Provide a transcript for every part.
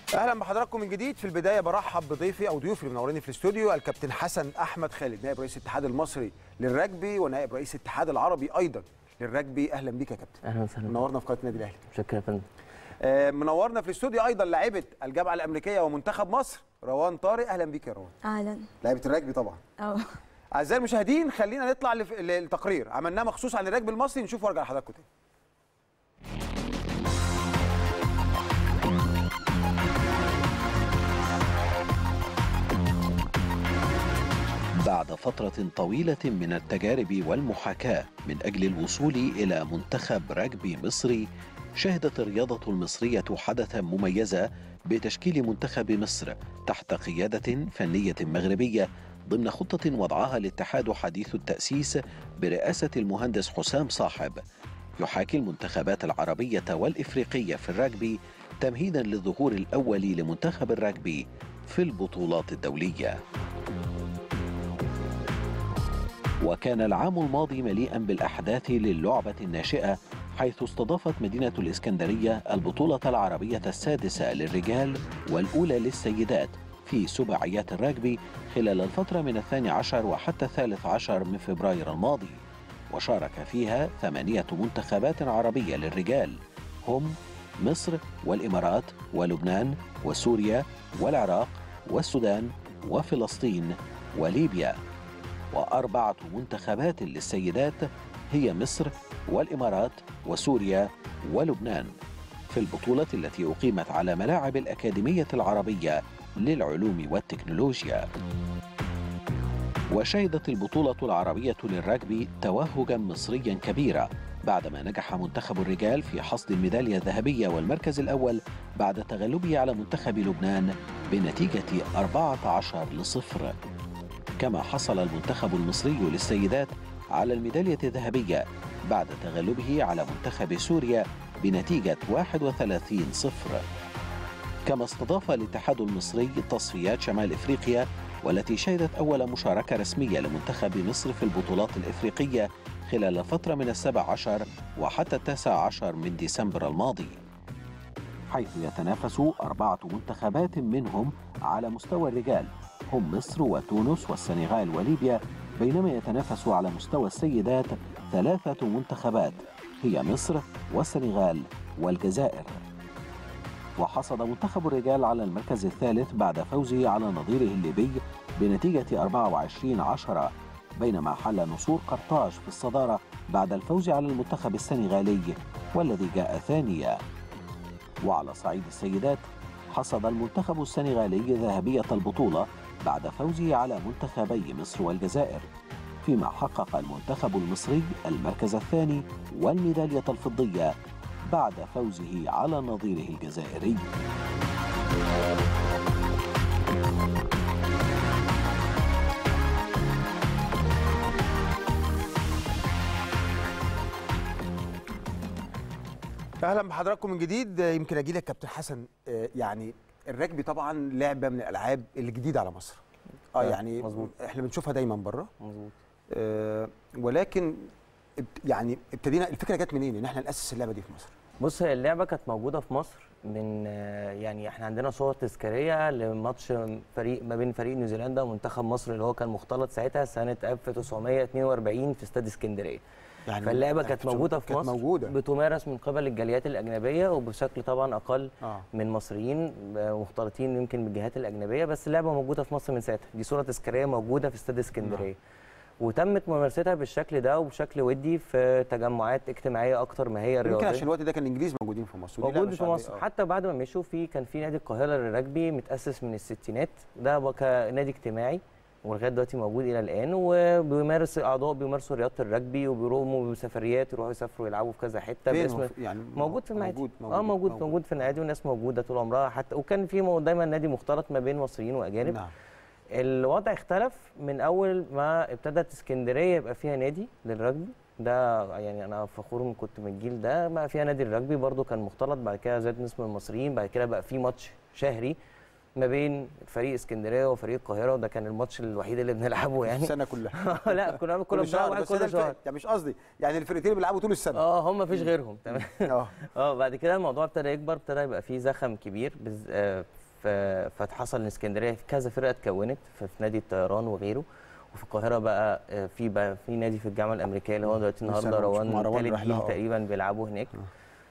اهلا بحضراتكم من جديد في البدايه برحب بضيفي او ضيوفي اللي منوريني في الاستوديو الكابتن حسن احمد خالد نائب رئيس الاتحاد المصري للرجبي ونائب رئيس الاتحاد العربي ايضا للرجبي اهلا بيك يا كابتن اهلا وسهلا منورنا في قناه النادي الاهلي شكرا يا فندم آه، منورنا في الاستوديو ايضا لاعبه الجامعه الامريكيه ومنتخب مصر روان طارق اهلا بيك يا روان اهلا لاعبه الرجبي طبعا اه اعزائي المشاهدين خلينا نطلع لف- للتقرير عملناه مخصوص عن الرجبي المصري نشوف وارجع لحضراتكم تاني بعد فترة طويلة من التجارب والمحاكاة من أجل الوصول إلى منتخب رجبي مصري شهدت الرياضة المصرية حدثا مميزا بتشكيل منتخب مصر تحت قيادة فنية مغربية ضمن خطة وضعها الاتحاد حديث التأسيس برئاسة المهندس حسام صاحب يحاكي المنتخبات العربية والإفريقية في الرجبي تمهيدا للظهور الأول لمنتخب الرجبي في البطولات الدولية وكان العام الماضي مليئا بالأحداث للعبة الناشئة حيث استضافت مدينة الإسكندرية البطولة العربية السادسة للرجال والأولى للسيدات في سباعيات الرجبي خلال الفترة من الثاني عشر وحتى الثالث عشر من فبراير الماضي وشارك فيها ثمانية منتخبات عربية للرجال هم مصر والإمارات ولبنان وسوريا والعراق والسودان وفلسطين وليبيا وأربعة منتخبات للسيدات هي مصر والإمارات وسوريا ولبنان في البطولة التي أقيمت على ملاعب الأكاديمية العربية للعلوم والتكنولوجيا وشهدت البطولة العربية للرجبي توهجا مصريا كبيرا بعدما نجح منتخب الرجال في حصد الميدالية الذهبية والمركز الأول بعد تغلبه على منتخب لبنان بنتيجة 14 لصفر كما حصل المنتخب المصري للسيدات على الميدالية الذهبية بعد تغلبه على منتخب سوريا بنتيجة 31 صفر كما استضاف الاتحاد المصري تصفيات شمال افريقيا والتي شهدت اول مشاركه رسميه لمنتخب مصر في البطولات الافريقيه خلال الفتره من السابع عشر وحتى التاسع عشر من ديسمبر الماضي حيث يتنافس اربعه منتخبات منهم على مستوى الرجال هم مصر وتونس والسنغال وليبيا بينما يتنافس على مستوى السيدات ثلاثه منتخبات هي مصر والسنغال والجزائر وحصد منتخب الرجال على المركز الثالث بعد فوزه على نظيره الليبي بنتيجة 24 عشرة بينما حل نصور قرطاج في الصدارة بعد الفوز على المنتخب السنغالي والذي جاء ثانيا وعلى صعيد السيدات حصد المنتخب السنغالي ذهبية البطولة بعد فوزه على منتخبي مصر والجزائر فيما حقق المنتخب المصري المركز الثاني والميدالية الفضية بعد فوزه على نظيره الجزائري اهلا بحضراتكم من جديد آه، يمكن اجي لك كابتن حسن آه، يعني الرجبي طبعا لعبه من الالعاب الجديده على مصر اه آه، يعني مظبوط. احنا بنشوفها دايما بره مظبوط آه، ولكن ابت- يعني ابتدينا الفكره جت منين ان احنا ناسس اللعبه دي في مصر بص هي اللعبه كانت موجوده في مصر من آه، يعني احنا عندنا صور تذكاريه لماتش فريق ما بين فريق نيوزيلندا ومنتخب مصر اللي هو كان مختلط ساعتها سنه 1942 في استاد اسكندريه يعني فاللعبه كانت موجوده في كانت مصر موجوده بتمارس من قبل الجاليات الاجنبيه وبشكل طبعا اقل اه من مصريين آه، مختلطين يمكن بالجهات الاجنبيه بس اللعبه موجوده في مصر من ساعتها دي صوره تذكاريه موجوده في استاد اسكندريه وتمت ممارستها بالشكل ده وبشكل ودي في تجمعات اجتماعيه اكتر ما هي يمكن عشان رياضيه الوقت ده كان الانجليز موجودين في مصر ودي موجود لعبة في شعبية، مصر آه. حتى بعد ما مشوا في كان في نادي القاهره للرجبي متاسس من الستينات ده بقى كنادي اجتماعي ولغايه دلوقتي موجود الى الان وبيمارس اعضاء بيمارسوا رياضه الرجبي وبيروحوا بسفريات يروحوا يسافروا يلعبوا في كذا حته فين باسم مف- يعني موجود في المعادي موجود اه موجود موجود في النادي والناس موجوده طول عمرها حتى وكان في مو- دايما نادي مختلط ما بين مصريين واجانب نعم الوضع اختلف من اول ما ابتدت اسكندريه يبقى فيها نادي للرجبي ده يعني انا فخور كنت من الجيل ده بقى فيها نادي الرجبي برده كان مختلط بعد كده زاد نسبه المصريين بعد كده بقى في ماتش شهري ما بين فريق اسكندريه وفريق القاهره وده كان الماتش الوحيد اللي بنلعبه يعني السنه كلها لا كنا كنا كل شهر بنلعب بس أنا كل الف- شهر يعني مش قصدي يعني الفرقتين بيلعبوا طول السنه اه هم مفيش غيرهم تمام اه اه بعد كده الموضوع ابتدى يكبر ابتدى يبقى فيه زخم كبير بز... آه ف- فاتحصل ان اسكندريه في كذا فرقه اتكونت في في نادي الطيران وغيره وفي القاهره بقى آه، في بقى في نادي في الجامعه الامريكيه اللي هو دلوقتي لسه النهارده أنا بشوف مع روان روان ثالث رايح لها، جيل آه. تقريبا بيلعبوا هناك آه.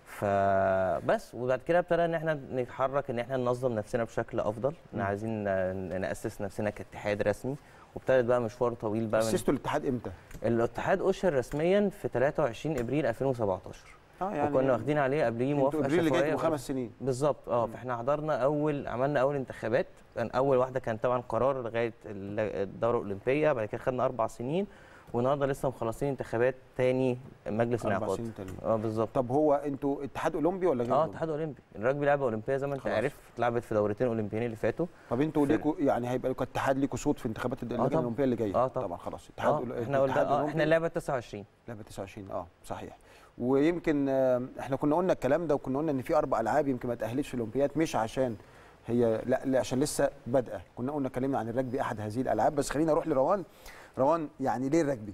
فبس وبعد كده ابتدى ان احنا نتحرك ان احنا ننظم نفسنا بشكل افضل مم. ان عايزين ن- ناسس نفسنا كاتحاد رسمي وابتدت بقى مشوار طويل بقى من اسستوا الاتحاد امتى؟ الاتحاد اشهر رسميا في 23 ابريل 2017 اه وكنا واخدين عليه قبليه انتوا موافقه ابريل اللي جاي شفويه خمس سنين بالظبط اه مم. فاحنا حضرنا اول عملنا اول انتخابات كان اول واحده كان طبعا قرار لغايه ال- الدوره الاولمبيه بعد كده خدنا اربع سنين والنهارده لسه مخلصين انتخابات تاني مجلس اربع الانعقاد سنين تانيين اه بالظبط طب هو انتوا اتحاد اولمبي ولا غير اه أولمبي؟ اتحاد اولمبي الرجبي لعبه اولمبيه زي ما انت خلاص. عارف اتلعبت في دورتين اولمبيين اللي فاتوا طب انتوا فرق. ليكوا يعني هيبقى لكم اتحاد ليكوا صوت في انتخابات اللجنه طبعا. الاولمبيه اللي جايه اه طبعا. طبعا خلاص اتحاد اه أول- احنا قلنا اتحاد اه أولمبي. احنا اللعبه 29 لعبه 29 اه صحيح ويمكن آه، احنا كنا قلنا الكلام ده وكنا قلنا ان في اربع العاب يمكن ما تاهلتش في الاولمبياد مش عشان هي لا, لا عشان لسه بادئه كنا قلنا اتكلمنا عن الرجبي احد هذه الالعاب بس خلينا نروح لروان روان يعني ليه الرجبي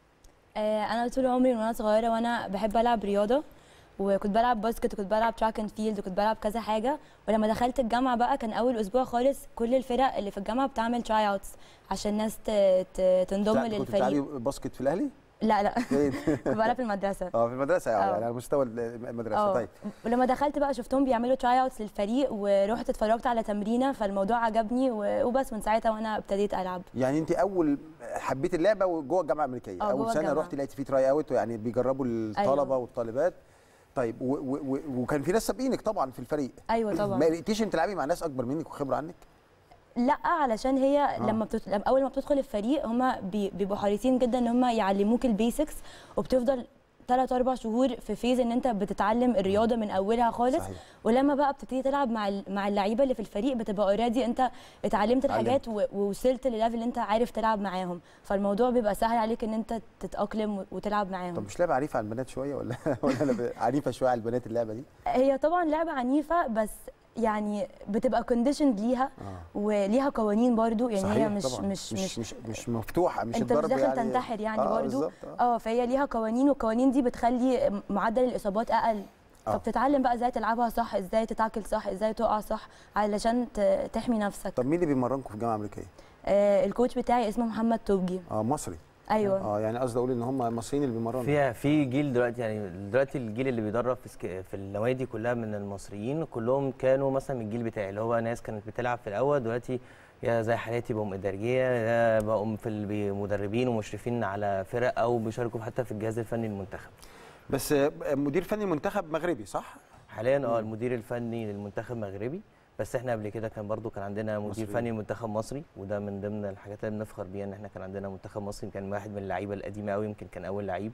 آه، انا طول عمري من وانا صغيره وانا بحب العب رياضه وكنت بلعب باسكت وكنت بلعب تراك اند فيلد وكنت بلعب كذا حاجه ولما دخلت الجامعه بقى كان اول اسبوع خالص كل الفرق اللي في الجامعه بتعمل تراي اوتس عشان الناس ت- ت- تنضم بتاع- كنت بتلعبي للفريق باسكت في الاهلي؟ لا لا فين؟ كنت بلعب في المدرسه اه في المدرسه يعني, اه. يعني على مستوى المدرسه اه طيب ولما دخلت بقى شفتهم بيعملوا تراي اوتس للفريق ورحت اتفرجت على تمرينه فالموضوع عجبني و- وبس من ساعتها وانا ابتديت العب يعني انت اول حبيت اللعبه جوه الجامعه الامريكيه اه، اول جوه سنه الجامعة. رحت لقيت في تراي اوت يعني بيجربوا الطلبه ايوه. والطالبات طيب و و و وكان في ناس سابقينك طبعا في الفريق ايوه طبعا ما لقيتيش انت تلعبي مع ناس اكبر منك وخبره عنك لا علشان هي آه. آه. لما بتت... لما اول ما بتدخل الفريق هم بي... بيبقوا حريصين جدا ان هم يعلموك البيسكس وبتفضل ثلاث اربع شهور في فيز ان انت بتتعلم الرياضه من اولها خالص صحيح. ولما بقى بتبتدي تلعب مع ال- مع اللعيبه اللي في الفريق بتبقى اوريدي انت اتعلمت الحاجات و... ووصلت لليفل اللي انت عارف تلعب معاهم فالموضوع بيبقى سهل عليك ان انت تتاقلم و- وتلعب معاهم طب مش لعبه عنيفه على البنات شويه ولا ولا انا ب- عنيفه شويه على البنات اللعبه دي هي طبعا لعبه عنيفه بس يعني بتبقى كونديشند ليها اه وليها قوانين برضو يعني صحيح هي مش طبعا. مش مش, مش مش مفتوحه مش انت مش الضرب داخل يعني تنتحر يعني آه برضو بالظبط آه. اه فهي ليها قوانين والقوانين دي بتخلي معدل الاصابات اقل آه. فبتتعلم بقى ازاي تلعبها صح ازاي تتاكل صح ازاي تقع صح علشان ت- تحمي نفسك طب مين اللي بيمرنكم في الجامعه الامريكيه آه الكوتش بتاعي اسمه محمد توبجي اه مصري ايوه اه يعني قصدي اقول ان هم مصريين اللي بيمرنوا فيها في جيل دلوقتي يعني دلوقتي الجيل اللي بيدرب في سك... في النوادي كلها من المصريين كلهم كانوا مثلا من الجيل بتاعي اللي هو ناس كانت بتلعب في الاول دلوقتي يا زي حالاتي بقوا اداريه يا بقوا في ال- مدربين ومشرفين على فرق او بيشاركوا حتى في الجهاز الفني للمنتخب بس آه، مدير فني المنتخب مغربي صح حاليا اه المدير الفني للمنتخب مغربي بس احنا قبل كده كان برضو كان عندنا مدير مصري. فني منتخب مصري وده من ضمن الحاجات اللي بنفخر بيها ان احنا كان عندنا منتخب مصري كان واحد من اللعيبه القديمه قوي يمكن كان اول لعيب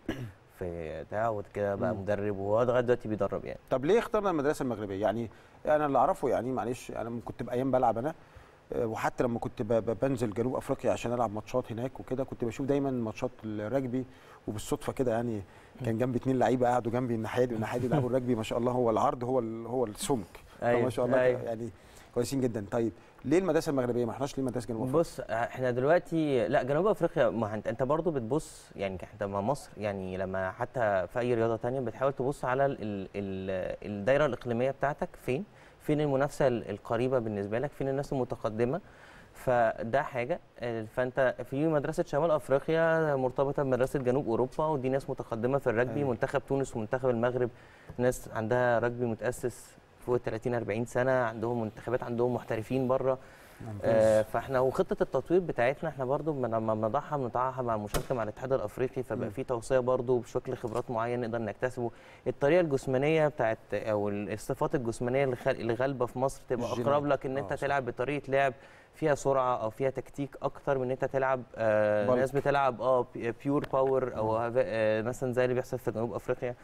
في بتاع وبعد كده بقى مم. مدرب وهو لغايه دلوقتي بيدرب يعني طب ليه اخترنا المدرسه المغربيه يعني انا اللي اعرفه يعني معلش انا لما كنت بايام بلعب انا آه، وحتى لما كنت ب- ب- بنزل جنوب افريقيا عشان العب ماتشات هناك وكده كنت بشوف دايما ماتشات الرجبي وبالصدفه كده يعني كان جنبي اتنين لعيبه قعدوا جنبي الناحيه دي والناحيه دي يلعبوا الرجبي ما شاء الله هو العرض هو ال- هو السمك أيوة، ما شاء الله أيوة. يعني كويسين جدا طيب ليه المدرسه المغربيه ما احناش ليه مدرسه جنوب افريقيا بص احنا دلوقتي لا جنوب افريقيا ما انت انت برضه بتبص يعني انت مع مصر يعني لما حتى في اي رياضه تانية بتحاول تبص على ال ال ال الدايره الاقليميه بتاعتك فين فين المنافسه ال- القريبه بالنسبه لك فين الناس المتقدمه فده حاجه اه، فانت في مدرسه شمال افريقيا مرتبطه بمدرسه جنوب اوروبا ودي ناس متقدمه في الرجبي أيوة. منتخب تونس ومنتخب المغرب ناس عندها رجبي متاسس فوق ال 30 40 سنه عندهم منتخبات عندهم محترفين بره آه، فاحنا وخطه التطوير بتاعتنا احنا برضو من- لما بنضعها بنضعها مع المشاركه مع الاتحاد الافريقي فبقى مم. في توصيه برضو بشكل خبرات معين نقدر نكتسبه الطريقه الجسمانيه بتاعت او الصفات الجسمانيه اللي خال- اللي غالبه في مصر تبقى الجينات. اقرب لك ان آه، انت صح. تلعب بطريقه لعب فيها سرعه او فيها تكتيك اكتر من ان انت تلعب آه بلك. ناس بتلعب اه بيور باور او هذا- آه مثلا زي اللي بيحصل في جنوب افريقيا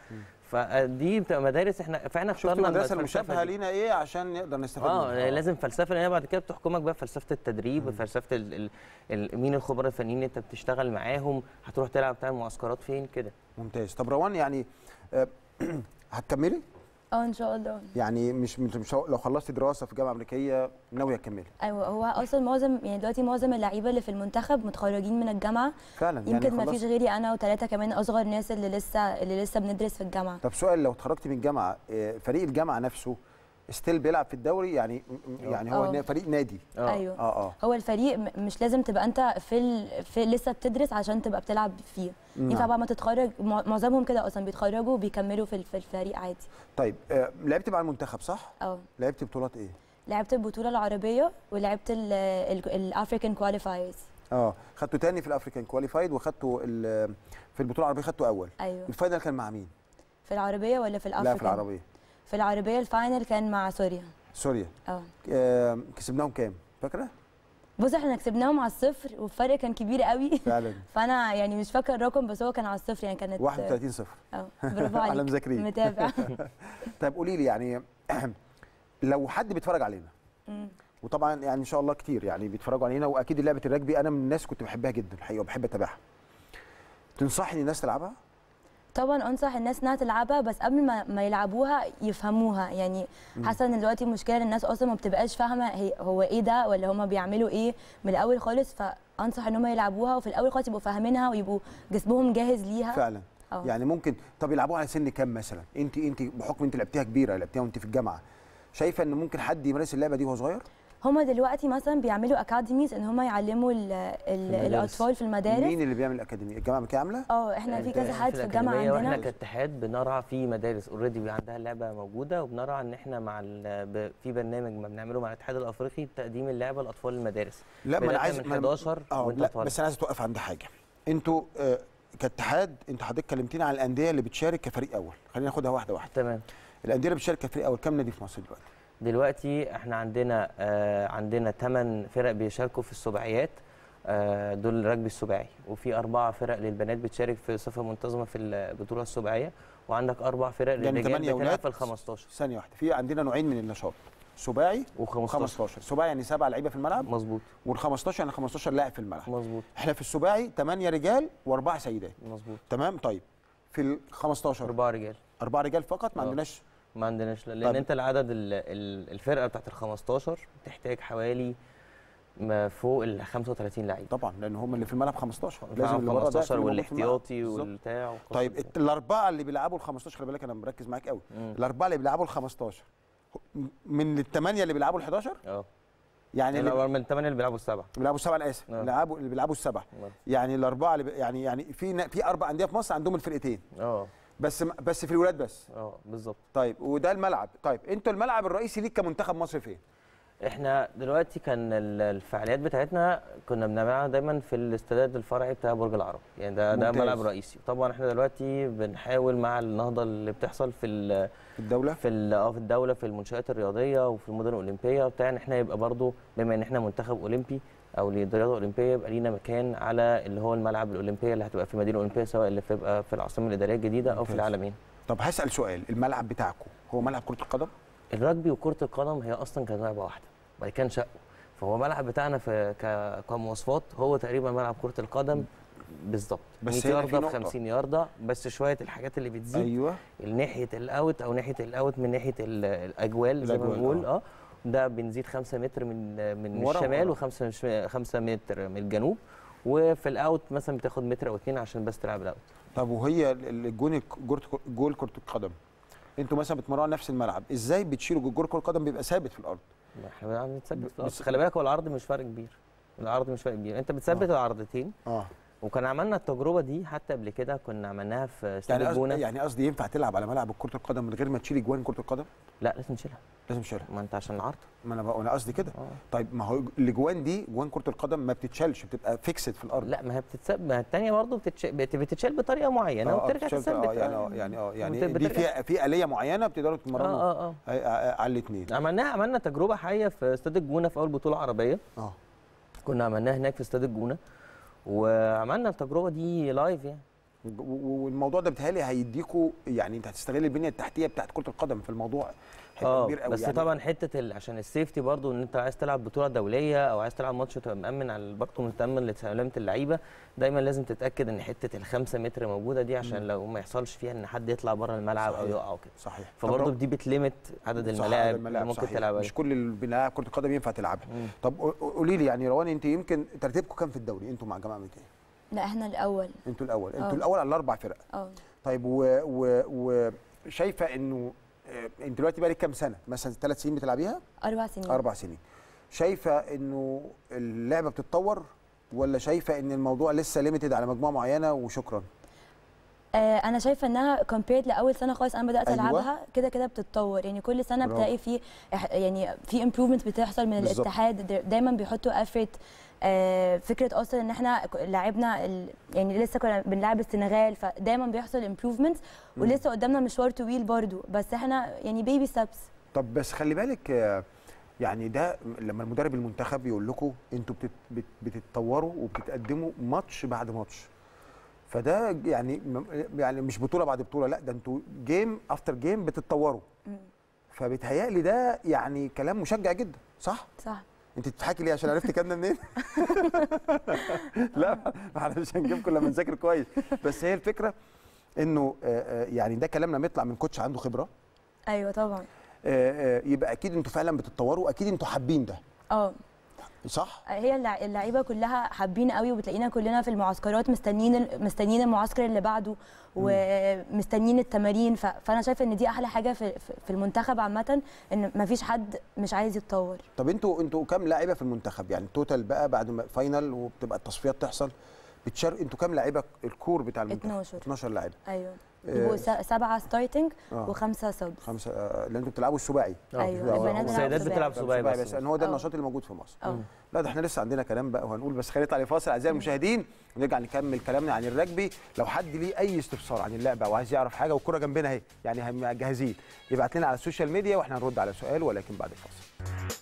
فدي بتبقى مدارس احنا فاحنا شفت اخترنا المدرسه الفلسفة المشابهه دي. لينا ايه عشان نقدر نستفاد اه منها لازم فلسفه لان هي بعد كده بتحكمك بقى فلسفه التدريب مم. وفلسفه ال ال ال مين الخبراء الفنيين اللي انت بتشتغل معاهم هتروح تلعب تعمل معسكرات فين كده ممتاز طب روان يعني آه، هتكملي اه ان شاء الله يعني مش مش مش لو خلصتي دراسه في جامعه امريكيه ناويه تكملي ايوه هو اصلا معظم يعني دلوقتي معظم اللعيبه اللي في المنتخب متخرجين من الجامعه فعلا يمكن ما خلصت- فيش غيري انا وثلاثه كمان اصغر ناس اللي لسه اللي لسه بندرس في الجامعه طب سؤال لو اتخرجتي من الجامعه آه، فريق الجامعه نفسه ستيل بيلعب في الدوري يعني يعني هو آه. نا- فريق نادي آه. ايوه اه اه هو الفريق م- مش لازم تبقى انت في, ال... في لسه بتدرس عشان تبقى بتلعب فيه ينفع نعم. بقى ما تتخرج مع- معظمهم كده اصلا بيتخرجوا وبيكملوا في ال- في الفريق عادي طيب آه لعبت مع المنتخب صح؟ اه لعبت بطولات ايه؟ لعبت البطوله العربيه ولعبت الافريكان كواليفايرز اه خدته تاني في الافريكان كواليفايد وخدته ال- في البطوله العربيه خدته اول ايوه الفاينل كان مع مين؟ في العربيه ولا في الافريكان لا في العربيه في العربيه الفاينل كان مع سوريا سوريا اه آه كسبناهم كام؟ فاكره؟ بص احنا كسبناهم على الصفر والفرق كان كبير قوي فعلا فانا يعني مش فاكره الرقم بس هو كان على الصفر يعني كانت 31 0 اه برافو على عليك مذاكرين. متابع طيب قولي لي يعني لو حد بيتفرج علينا مم. وطبعا يعني ان شاء الله كتير يعني بيتفرجوا علينا واكيد لعبه الرجبي انا من الناس كنت بحبها جدا الحقيقه وبحب اتابعها تنصحي ان الناس تلعبها طبعا انصح الناس انها تلعبها بس قبل ما, ما يلعبوها يفهموها يعني حاسه ان دلوقتي المشكله إن الناس اصلا ما بتبقاش فاهمه هي هو ايه ده ولا هما بيعملوا ايه من الاول خالص فانصح ان هم يلعبوها وفي الاول خالص يبقوا فاهمينها ويبقوا جسمهم جاهز ليها فعلا اه يعني ممكن طب يلعبوها على سن كام مثلا انت انت بحكم انت لعبتيها كبيره لعبتيها وانت في الجامعه شايفه ان ممكن حد يمارس اللعبه دي وهو صغير هما دلوقتي مثلا بيعملوا اكاديميز ان هما يعلموا ال ال المدارس. الاطفال في المدارس مين اللي بيعمل الاكاديميه الجامعه كده عامله اه احنا في كذا حد في الجامعه الأكاديمية واحنا عندنا كاتحاد بنرعى في مدارس اوريدي عندها اللعبه موجوده وبنرعى ان احنا مع ال- ب- في برنامج ما بنعمله مع الاتحاد الافريقي تقديم اللعبه لاطفال المدارس لا ما انا بدأنا عايز من ما أنا- 11 اه وانت لا طالع. بس انا عايز اتوقف عند حاجه انتوا آه كاتحاد انت حضرتك كلمتينا عن الانديه اللي بتشارك كفريق اول خلينا ناخدها واحده واحده تمام الانديه اللي بتشارك كفريق اول كام نادي في مصر دلوقتي دلوقتي احنا عندنا آه عندنا 8 فرق بيشاركوا في السباعيات آه دول الرجبي السباعي وفي اربع فرق للبنات بتشارك في صفه منتظمه في البطوله السباعيه وعندك اربع فرق يعني للرجال تمانية بتلعب ولاد؟ في ال 15 ثانيه واحده في عندنا نوعين من النشاط سباعي و15 و15 سباعي يعني سبعه لعيبه في الملعب مظبوط وال15 يعني 15 لاعب في الملعب مظبوط احنا في السباعي 8 رجال واربعه سيدات مظبوط تمام طيب في ال 15 اربع رجال اربعه رجال فقط ما آه. عندناش ما عندناش لا، لان طب. انت العدد ال- ال- الفرقه بتاعت ال 15 تحتاج حوالي ما فوق ال 35 لعيب طبعا لان هم اللي في الملعب 15 لازم اللي بره ده 15 يكون موجود في الملعب. والاحتياطي بالظبط. والبتاع وقصة طيب كده. الت- الاربعه اللي بيلعبوا ال 15 خلي بالك انا مركز معاك قوي مم. الاربعه اللي بيلعبوا ال 15 من الثمانيه اللي بيلعبوا ال 11 اه يعني اللي يعني من الثمانيه اللي بيلعبوا السبعه بيلعبوا السبعه انا اسف آه. اللي بيلعبوا اللي بيلعبوا السبعه يعني الاربعه اللي بي- يعني يعني في نا- في اربع انديه في مصر عندهم الفرقتين اه بس بس في الولاد بس اه بالظبط طيب وده الملعب طيب انتوا الملعب الرئيسي ليك كمنتخب مصر فين احنا دلوقتي كان ال- الفعاليات بتاعتنا كنا بنعملها دايما في الاستاد الفرعي بتاع برج العرب يعني ده ده ممتاز. ملعب رئيسي طبعا احنا دلوقتي بنحاول مع النهضه اللي بتحصل في ال في الدوله في ال- اه في الدوله في المنشات الرياضيه وفي المدن الاولمبيه وبتاع ان احنا يبقى برضو بما ان احنا منتخب اولمبي او للرياضه الاولمبيه يبقى لينا مكان على اللي هو الملعب الاولمبيه اللي هتبقى في المدينه الاولمبيه سواء اللي بتبقى في العاصمه الاداريه الجديده او في ممتاز. العالمين طب هسال سؤال الملعب بتاعكم هو ملعب كره القدم الرجبي وكره القدم هي اصلا كانت لعبه واحده بعد كده انشقوا فهو الملعب بتاعنا في ك- كمواصفات هو تقريبا ملعب كره القدم بالظبط بس 100 هنا في يارده في نقطة. 50 يارده بس شويه الحاجات اللي بتزيد ايوه ناحيه الاوت او ناحيه الاوت من ناحيه ال- الاجوال زي ما الأجوال، بنقول آه. اه ده بنزيد 5 متر من من ورا الشمال وورا. و5 5 متر من الجنوب وفي الاوت مثلا بتاخد متر او اتنين عشان بس تلعب الاوت طب وهي ال- الجون الك- جول جول كره القدم انتوا مثلا بتمرنوا على نفس الملعب ازاي بتشيلوا جول كره القدم بيبقى ثابت في الارض ما احنا بنثبت في الأرض. بس- خلي بالك هو العرض مش فرق كبير العرض مش فرق كبير انت بتثبت آه. العرضتين اه وكان عملنا التجربه دي حتى قبل كده كنا عملناها في استاد يعني الجونه قصدي يعني قصدي ينفع تلعب على ملعب كره القدم من غير ما تشيل اجوان كره القدم لا لازم تشيلها لازم تشيلها ما انت عشان العرض ما انا بقى انا قصدي كده اه طيب ما هو الاجوان دي جوان كره القدم ما بتتشالش بتبقى فيكسد في الارض لا ما هي بتتسب ما هي الثانيه برضه بتتشال بت- بتتشال بطريقه معينه آه، آه، وبترجع بتتشال- تثبت اه يعني اه يعني اه يعني وبت- دي بترجع- في في اليه معينه بتقدروا تتمرنوا اه اه اه آه، آه، على الاثنين عملناها عملنا تجربه حيه في استاد الجونه في اول بطوله عربيه اه كنا عملناها هناك في استاد الجونه وعملنا التجربه دي لايف يعني و- و- والموضوع ده بيتهيألي هيديكوا يعني انت هتستغل البنيه التحتيه بتاعت كره القدم في الموضوع هيبقى اه كبير قوي بس يعني طبعا حته ال... عشان السيفتي برضو ان انت عايز تلعب بطوله دوليه او عايز تلعب ماتش تبقى مامن على برضه متامن لسلامه اللعيبه دايما لازم تتاكد ان حته الخمسة متر موجوده دي عشان لو ما يحصلش فيها ان حد يطلع بره الملعب او صحيح. يقع وكده صحيح فبرضه طب دي بتليمت عدد صح، الملاعب, الملاعب اللي ممكن صحيح. تلعب مش كل اللي بيلعب كره القدم ينفع تلعبها مم. طب قولي لي يعني روان انت يمكن ترتيبكم كام في الدوري انتوا مع جماعه امريكيه لا احنا الاول انتوا الاول انتوا آه. الاول على الاربع فرق اه طيب و و وشايفه انه آه، انت دلوقتي بقى لك كام سنه مثلا ثلاث سنين بتلعبيها اربع سنين اربع سنين شايفه انه اللعبه بتتطور ولا شايفه ان الموضوع لسه ليميتد على مجموعه معينه وشكرا آه، انا شايفه انها كومبيرد لاول سنه خالص انا بدات أيوة. العبها كده كده بتتطور يعني كل سنه برافو. بتلاقي في إح- يعني في امبروفمنت بتحصل من بالظبط. الاتحاد دا- دايما بيحطوا افورت فكره اصلا ان احنا ك- لعبنا ال- يعني لسه كنا بنلعب السنغال فدايما بيحصل امبروفمنت ولسه قدامنا مشوار طويل برضو بس احنا يعني بيبي ستابس طب بس خلي بالك آه، يعني ده لما المدرب المنتخب يقول لكم انتوا بتت بت- بتتطوروا وبتتقدموا ماتش بعد ماتش فده يعني م- يعني مش بطوله بعد بطوله لا ده انتوا جيم افتر جيم بتتطوروا فبيتهيألي ده يعني كلام مشجع جدا صح؟ صح انت بتضحكي ليه عشان عرفت الكلام ده منين؟ لا ما احنا مش هنجيبكم لما نذاكر كويس بس هي الفكره انه آه، آه، يعني ده كلام لما يطلع من كوتش عنده خبره ايوه طبعا آه، آه، يبقى اكيد انتوا فعلا بتتطوروا اكيد انتوا حابين ده اه صح؟ هي اللع- اللعيبه كلها حابين قوي وبتلاقينا كلنا في المعسكرات مستنيين ال- مستنيين المعسكر اللي بعده ومستنيين التمارين ف- فانا شايفه ان دي احلى حاجه في في- في المنتخب عامه ان مفيش حد مش عايز يتطور طب انتوا انتوا كام لاعيبه في المنتخب يعني توتال بقى بعد ما فاينل وبتبقى التصفيات تحصل بتشار انتوا كام لاعيبه الكور بتاع المنتخب 12. 12 لاعيبه ايوه آه، يبقوا س- سبعه ستارتنج آه. وخمسه سب خمسه آه، لان انتوا بتلعبوا السباعي أيوة، هو- البنات هو- السيدات سباعي. بتلعب سباعي سباعي بس بس ان هو ده آه. النشاط اللي موجود في مصر اه لا ده احنا لسه عندنا كلام بقى وهنقول بس خلينا نطلع لفاصل اعزائي المشاهدين ونرجع نكمل كلامنا عن الرجبي لو حد ليه اي استفسار عن اللعبه او عايز يعرف حاجه والكره جنبنا اهي يعني هم جاهزين يبعت لنا على السوشيال ميديا واحنا هنرد على سؤال ولكن بعد الفاصل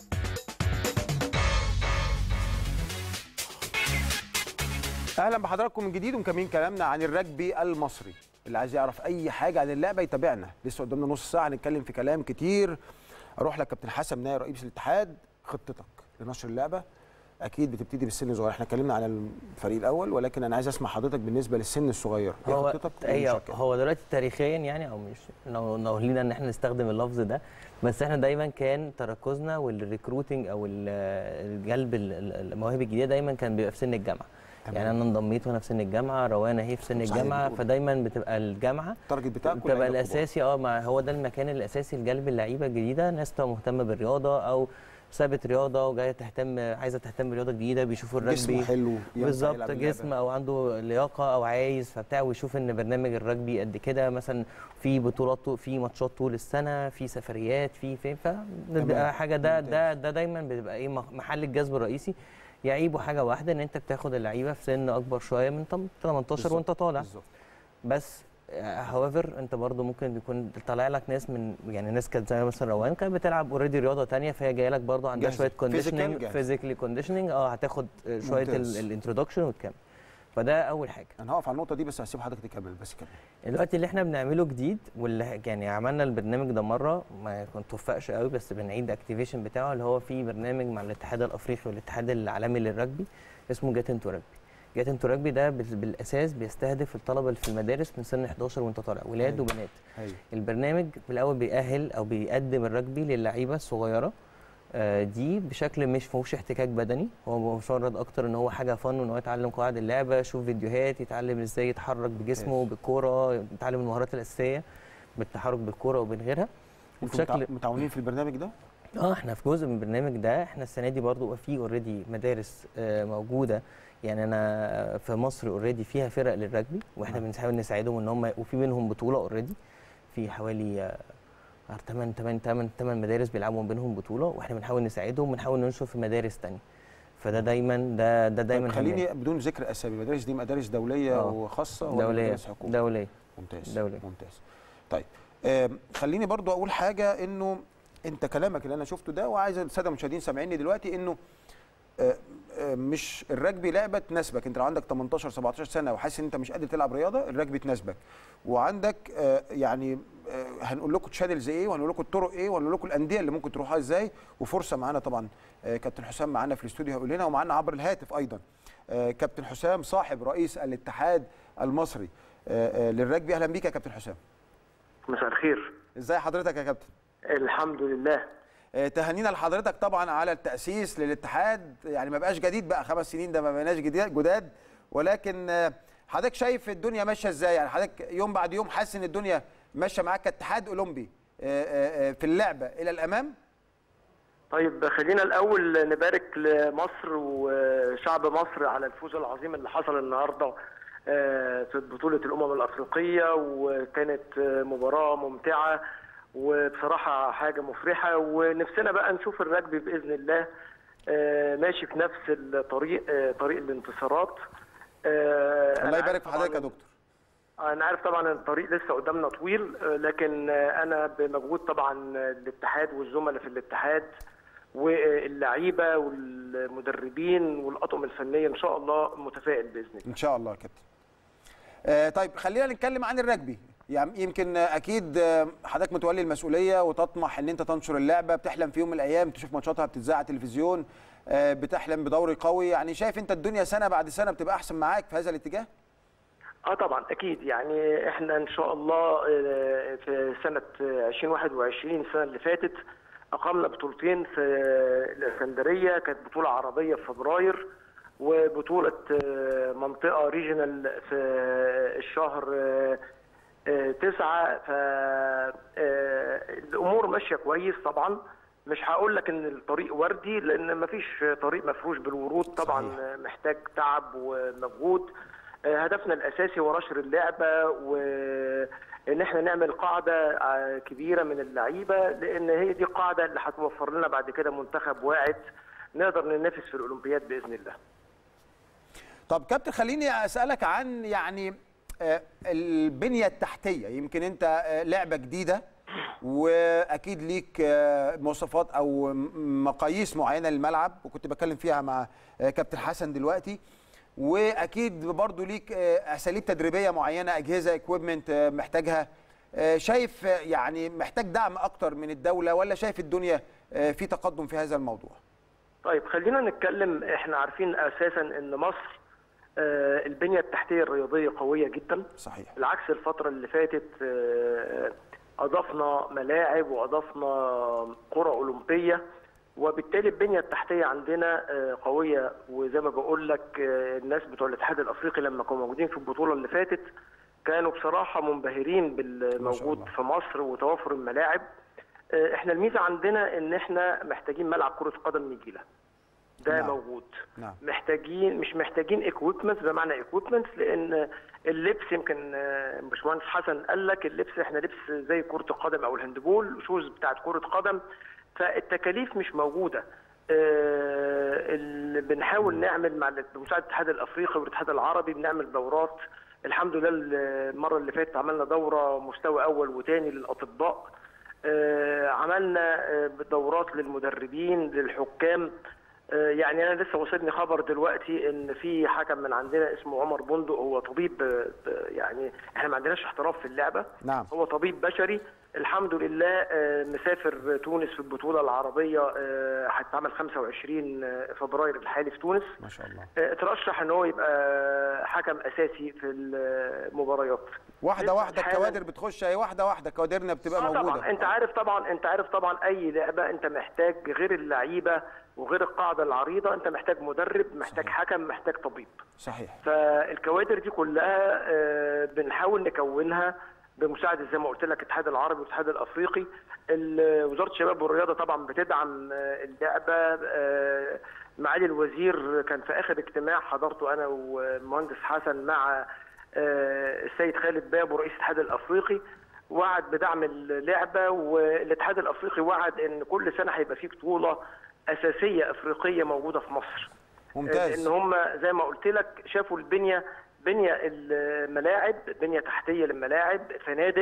اهلا بحضراتكم من جديد ومكملين كلامنا عن الرجبي المصري اللي عايز يعرف اي حاجه عن اللعبه يتابعنا لسه قدامنا نص ساعه هنتكلم في كلام كتير اروح لك كابتن حسن ناير رئيس الاتحاد خطتك لنشر اللعبه اكيد بتبتدي بالسن الصغير احنا اتكلمنا عن الفريق الاول ولكن انا عايز اسمع حضرتك بالنسبه للسن الصغير ايه هو خطتك هي للمشاركة؟ هو دلوقتي تاريخيا يعني او مش لو لو لينا ان احنا نستخدم اللفظ ده بس احنا دايما كان تركزنا والريكروتنج او ال- الجلب ال- ال- المواهب الجديده دايما كان بيبقى في سن الجامعه تمام. يعني انا انضميت وانا في سن الجامعه روانه هي في سن صحيح الجامعه بتقول. فدايما بتبقى الجامعه التارجت بتاعك بتبقى الاساسي اه ما هو ده المكان الاساسي لجلب اللعيبه الجديده ناس تبقى مهتمه بالرياضه او سابت رياضه وجايه تهتم عايزه تهتم برياضه جديده بيشوفوا الرجبي جسمه حلو ينفع بالظبط يلعب اللعبة. جسم او عنده لياقه او عايز فبتاع ويشوف ان برنامج الرجبي قد كده مثلا في بطولات طو- في ماتشات طول السنه في سفريات في فين فبيبقى حاجه ده ده ده دايما بيبقى ايه مح- محل الجذب الرئيسي يعيبه حاجه واحده ان انت بتاخد اللعيبه في سن اكبر شويه من تم- 18 بالظبط، وانت طالع بالظبط بس هاويفر انت برضو ممكن يكون طالع لك ناس من يعني ناس كانت زي مثلا روان كانت بتلعب اوريدي رياضه تانية فهي جايه لك برضو عندها جاهزة. شويه Physical كونديشننج جاهزة. فيزيكلي كونديشننج اه هتاخد شويه ممتاز. الانترودكشن وتكمل فده اول حاجه انا هقف على النقطه دي بس هسيب حضرتك تكمل بس كمل دلوقتي اللي احنا بنعمله جديد واللي يعني عملنا البرنامج ده مره ما كنت توفقش قوي بس بنعيد اكتيفيشن بتاعه اللي هو في برنامج مع الاتحاد الافريقي والاتحاد العالمي للرجبي اسمه جات انتو رجبي جات انتو رجبي ده بال- بالاساس بيستهدف الطلبه اللي في المدارس من سن 11 وانت طالع ولاد أيوة. وبنات ايوه البرنامج في الاول بيأهل او بيقدم الرجبي للعيبه الصغيره آه، دي بشكل مش فيهوش احتكاك بدني هو مجرد اكتر ان هو حاجه فن وان هو يتعلم قواعد اللعبه يشوف فيديوهات يتعلم ازاي يتحرك بجسمه ممتاز. بالكوره يتعلم المهارات الاساسيه بالتحرك بالكوره وبين غيرها انتوا وبشكل متع- متعاونين في البرنامج ده اه احنا في جزء من البرنامج ده احنا السنه دي برضو في اوريدي مدارس آه، موجوده يعني انا في مصر اوريدي فيها فرق للرجبي واحنا نعم. بنحاول نساعدهم ان هم وفي منهم بطوله اوريدي في حوالي 8 8 8 8 مدارس بيلعبوا بينهم بطوله واحنا بنحاول نساعدهم ونحاول ننشر في مدارس تانية فده دايما ده ده دايما طيب خليني بدون ذكر اسامي المدارس دي مدارس دوليه آه. وخاصه ولا دوليه مدارس حكومه دوليه ممتاز دولية. ممتاز طيب آم، خليني برضو اقول حاجه انه انت كلامك اللي انا شفته ده وعايز الساده المشاهدين سامعيني دلوقتي انه آه، آه، مش الرجبي لعبه تناسبك انت لو عندك 18 17 سنه وحاسس ان انت مش قادر تلعب رياضه الرجبي تناسبك وعندك آه، يعني آه، هنقول لكم تشانلز ايه وهنقول لكم الطرق ايه وهنقول لكم الانديه اللي ممكن تروحها ازاي وفرصه معانا طبعا آه، كابتن حسام معانا في الاستوديو هيقول لنا ومعانا عبر الهاتف ايضا آه، كابتن حسام صاحب رئيس الاتحاد المصري آه، آه، للرجبي اهلا بيك يا كابتن حسام مساء الخير ازاي حضرتك يا كابتن الحمد لله آه، تهانينا لحضرتك طبعا على التاسيس للاتحاد يعني ما بقاش جديد بقى خمس سنين ده ما بقيناش جديد جداد ولكن آه، حضرتك شايف الدنيا ماشيه ازاي يعني حضرتك يوم بعد يوم حاسس ان الدنيا ماشيه معاك كاتحاد اولمبي آه، آه، آه، في اللعبه الى الامام طيب خلينا الاول نبارك لمصر وشعب مصر على الفوز العظيم اللي حصل النهارده آه، في بطوله الامم الافريقيه وكانت آه، مباراه ممتعه وبصراحه حاجه مفرحه ونفسنا بقى نشوف الرجبي باذن الله آه، ماشي في نفس الطريق آه، طريق الانتصارات آه، الله أنا يبارك عارف في حضرتك يا طبعاً دكتور انا عارف طبعا إن الطريق لسه قدامنا طويل آه، لكن آه، انا بمجهود طبعا الاتحاد والزملاء في الاتحاد واللعيبه والمدربين والاطقم الفنيه ان شاء الله متفائل باذن الله ان شاء الله يا كابتن آه، طيب خلينا نتكلم عن الرجبي يعني يمكن آه، اكيد آه، حضرتك متولي المسؤوليه وتطمح ان انت تنشر اللعبه بتحلم في يوم من الايام تشوف ماتشاتها بتتذاع على التلفزيون آه، بتحلم بدوري قوي يعني شايف انت الدنيا سنه بعد سنه بتبقى احسن معاك في هذا الاتجاه اه طبعا اكيد يعني احنا ان شاء الله آه، في سنه آه، 2021 السنه اللي فاتت اقمنا بطولتين في الاسكندريه كانت بطوله عربيه في فبراير وبطوله آه، منطقه ريجونال في الشهر آه، آه، تسعة فالامور ماشيه كويس طبعا مش هقول لك ان الطريق وردي لان مفيش طريق مفروش بالورود طبعا صحيح. محتاج تعب ومجهود آه، هدفنا الاساسي هو نشر اللعبه وان احنا نعمل قاعده آه، كبيره من اللعيبه لان هي دي القاعده اللي هتوفر لنا بعد كده منتخب واعد نقدر ننافس في الاولمبياد باذن الله طب كابتن خليني اسالك عن يعني آه، البنيه التحتيه يمكن انت آه، لعبه جديده واكيد ليك آه، مواصفات او م- مقاييس معينه للملعب وكنت بتكلم فيها مع آه، كابتن حسن دلوقتي واكيد برضو ليك آه، اساليب تدريبيه معينه اجهزه اكويبمنت محتاجها آه، شايف آه، يعني محتاج دعم اكتر من الدوله ولا شايف الدنيا آه، في تقدم في هذا الموضوع طيب خلينا نتكلم احنا عارفين اساسا ان مصر آه، البنيه التحتيه الرياضيه قويه جدا صحيح بالعكس الفترة اللي فاتت آه، أضفنا ملاعب وأضفنا قرى أولمبية وبالتالي البنية التحتية عندنا آه، قوية وزي ما بقول لك آه، الناس بتوع الاتحاد الأفريقي لما كانوا موجودين في البطولة اللي فاتت كانوا بصراحة منبهرين بالموجود الله. في مصر وتوافر الملاعب آه، احنا الميزة عندنا ان احنا محتاجين ملعب كرة قدم نجيلة ده نعم. موجود نعم محتاجين مش محتاجين اكويبمنتس بمعنى اكويبمنتس لان اللبس يمكن آه، باشمهندس حسن قال لك اللبس احنا لبس زي كره القدم او الهاندبول شوز بتاعت كره قدم فالتكاليف مش موجوده آه، اللي بنحاول نعمل مع ال- بمساعده الاتحاد الافريقي والاتحاد العربي بنعمل دورات الحمد لله المره اللي فاتت عملنا دوره مستوى اول وثاني للاطباء آه، عملنا آه، دورات للمدربين للحكام آه، يعني انا لسه وصلني خبر دلوقتي ان في حكم من عندنا اسمه عمر بندق هو طبيب آه، آه، يعني احنا ما عندناش احتراف في اللعبه نعم هو طبيب بشري الحمد لله آه، مسافر تونس في البطوله العربيه آه، هتتعمل 25 فبراير الحالي في تونس ما شاء الله آه، اترشح ان هو يبقى حكم اساسي في المباريات واحده لسه واحده حالا- الكوادر بتخش اهي واحده واحده كوادرنا بتبقى آه موجوده طبعا انت عارف طبعا انت عارف طبعا اي لعبه انت محتاج غير اللعيبه وغير القاعده العريضه انت محتاج مدرب محتاج صحيح. حكم محتاج طبيب صحيح فالكوادر دي كلها آه، بنحاول نكونها بمساعده زي ما قلت لك الاتحاد العربي والاتحاد الافريقي ال- وزاره الشباب والرياضه طبعا بتدعم آه، اللعبه آه، معالي الوزير كان في اخر اجتماع حضرته انا والمهندس حسن مع آه، السيد خالد بابو رئيس الاتحاد الافريقي وعد بدعم اللعبه والاتحاد الافريقي وعد ان كل سنه هيبقى في بطوله اساسيه افريقيه موجوده في مصر ممتاز ان هم زي ما قلت لك شافوا البنيه بنيه الملاعب بنيه تحتيه للملاعب فنادق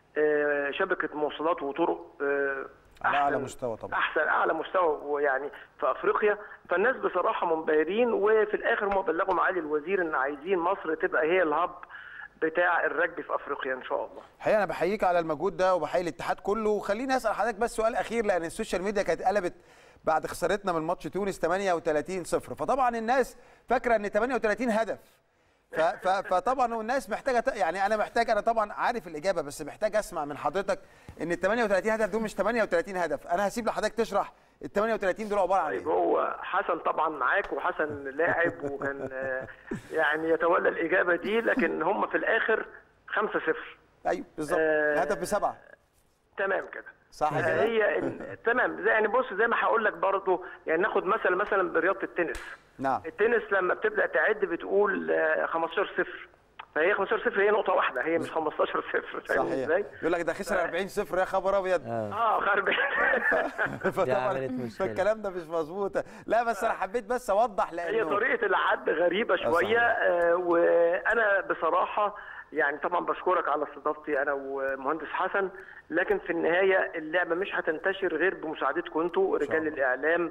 آه، شبكه مواصلات وطرق آه، على اعلى أحسن- مستوى طبعا احسن اعلى مستوى ويعني في افريقيا فالناس بصراحه منبهرين وفي الاخر هم بلغوا معالي الوزير ان عايزين مصر تبقى هي الهب بتاع الرجبي في افريقيا ان شاء الله الحقيقه انا بحييك على المجهود ده وبحيي الاتحاد كله وخليني اسال حضرتك بس سؤال اخير لان السوشيال ميديا كانت قلبت بعد خسارتنا من ماتش تونس 38 0 فطبعا الناس فاكره ان 38 هدف ف- ف- فطبعا الناس محتاجه ت- يعني انا محتاج انا طبعا عارف الاجابه بس محتاج اسمع من حضرتك ان ال 38 هدف دول مش 38 هدف انا هسيب لحضرتك تشرح ال 38 دول عباره عن طيب ايه هو حسن طبعا معاك وحسن لاعب وكان آه، يعني يتولى الاجابه دي لكن هم في الاخر 5 0 ايوه بالظبط آه، الهدف بسبعه تمام كده صح آه، كده هي ال- تمام زي يعني بص زي ما هقول لك برضه يعني ناخد مثلا مثلا برياضه التنس نعم التنس لما بتبدا تعد بتقول آه، 15 صفر فهي 15 صفر هي نقطه واحده هي مش 15 صفر فاهم صحيح ازاي؟ يقول لك ده خسر 40 صفر يا خبر ابيض اه اه خرب فطبعا عملت مشكلة. فالكلام ده مش مظبوط لا بس انا حبيت بس اوضح هي لانه طريقه العد غريبه صحيح. شويه آه وانا بصراحه يعني طبعا بشكرك على استضافتي انا ومهندس حسن لكن في النهايه اللعبه مش هتنتشر غير بمساعدتكم انتوا رجال الله. الاعلام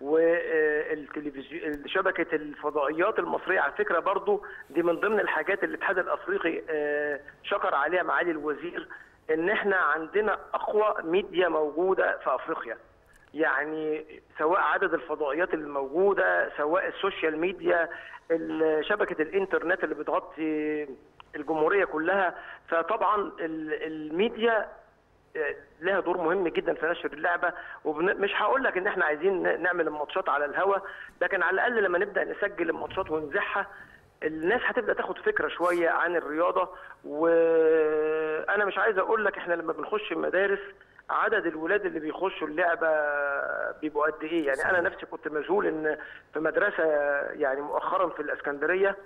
والتلفزيون شبكه الفضائيات المصريه على فكره برضو دي من ضمن الحاجات اللي الاتحاد الافريقي آه، شكر عليها معالي الوزير ان احنا عندنا اقوى ميديا موجوده في افريقيا يعني سواء عدد الفضائيات الموجوده سواء السوشيال ميديا ال- شبكه الانترنت اللي بتغطي الجمهوريه كلها فطبعا ال- الميديا آه، لها دور مهم جدا في نشر اللعبه ومش هقول لك ان احنا عايزين ن- نعمل الماتشات على الهوا لكن على الاقل لما نبدا نسجل الماتشات ونذاعها الناس هتبدا تاخد فكره شويه عن الرياضه وانا مش عايز اقول لك احنا لما بنخش المدارس عدد الولاد اللي بيخشوا اللعبه بيبقوا قد ايه يعني انا نفسي كنت مذهول ان في مدرسه يعني مؤخرا في الاسكندريه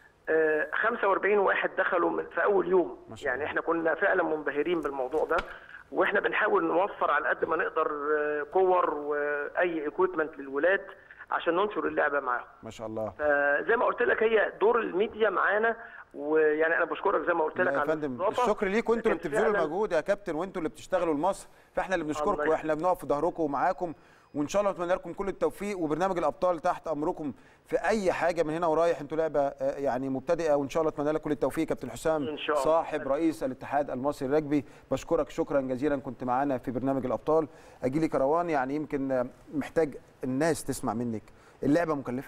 آه، 45 واحد دخلوا من في اول يوم ما شاء يعني الله. احنا كنا فعلا منبهرين بالموضوع ده واحنا بنحاول نوفر على قد ما نقدر آه، كور واي اكويبمنت للولاد عشان ننشر اللعبه معاهم ما شاء الله فزي ما قلت لك هي دور الميديا معانا ويعني انا بشكرك زي ما قلت لك لا يا على فندم الاستضافة. الشكر ليكم انتوا اللي لكن بتبذلوا فعلاً المجهود يا كابتن وانتوا اللي بتشتغلوا لمصر فاحنا اللي بنشكركم الله واحنا بنقف في ظهركم ومعاكم وان شاء الله نتمنى لكم كل التوفيق وبرنامج الابطال تحت امركم في اي حاجه من هنا ورايح انتوا لعبه آه، يعني مبتدئه وان شاء الله اتمنى لكم كل التوفيق كابتن حسام إن شاء الله. صاحب رئيس الاتحاد المصري للرجبي بشكرك شكرا جزيلا كنت معانا في برنامج الابطال اجي لي كروان يعني يمكن آه، محتاج الناس تسمع منك اللعبه مكلفه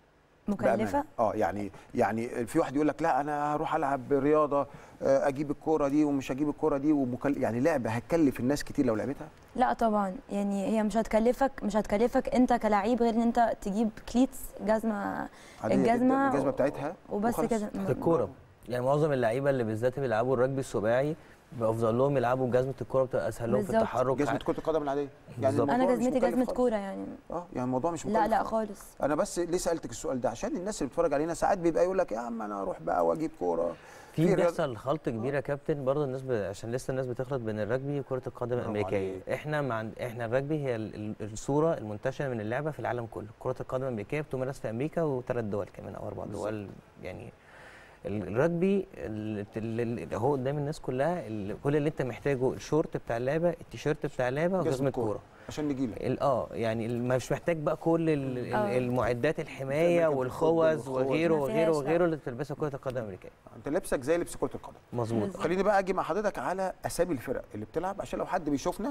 مكلفه بأمانة. اه يعني يعني في واحد يقول لك لا انا هروح العب رياضه آه، اجيب الكوره دي ومش هجيب الكوره دي ومكل... يعني لعبه هتكلف الناس كتير لو لعبتها لا طبعا يعني هي مش هتكلفك مش هتكلفك انت كلاعب غير ان انت تجيب كليتس جزمه عادية جداً. الجزمه الجزمه بتاعتها وبس وخلاص. كده الكوره يعني معظم اللعيبه اللي بالذات بيلعبوا الرجبي السباعي بافضل لهم يلعبوا بجزمه الكوره بتبقى اسهل لهم في بالظبط. التحرك جزمه كره القدم العاديه يعني بالظبط. انا الموضوع مش جزمتي مكلف جزمه خالص. كوره يعني اه يعني الموضوع مش مكلف لا لا خالص. خالص انا بس ليه سالتك السؤال ده عشان الناس اللي بتتفرج علينا ساعات بيبقى يقول لك يا عم انا اروح بقى واجيب كوره في رياضة- بيحصل خلط كبير يا كابتن برضه الناس ب... عشان لسه الناس بتخلط بين الرجبي وكره القدم برافو الامريكيه عليك. احنا مع احنا الرجبي هي ال- ال- الصوره المنتشره من اللعبه في العالم كله كره القدم الامريكيه بتمارس في امريكا وثلاث دول كمان او اربع دول يعني ال- الرجبي ال- ال- ال- هو قدام الناس كلها ال- كل اللي انت محتاجه الشورت بتاع اللعبه التيشيرت بتاع اللعبه وجزمه كوره عشان نجي لك ال- اه يعني ال- مش محتاج بقى كل ال- ال- آه. المعدات الحمايه أمريكان والخوذ فوتبول وغيره ما وغيره فيهاش، وغيره اللي بتلبسها كره القدم الامريكيه انت لبسك زي لبس كره القدم مظبوط بالظبط. خليني بقى اجي مع حضرتك على اسامي الفرق اللي بتلعب عشان لو حد بيشوفنا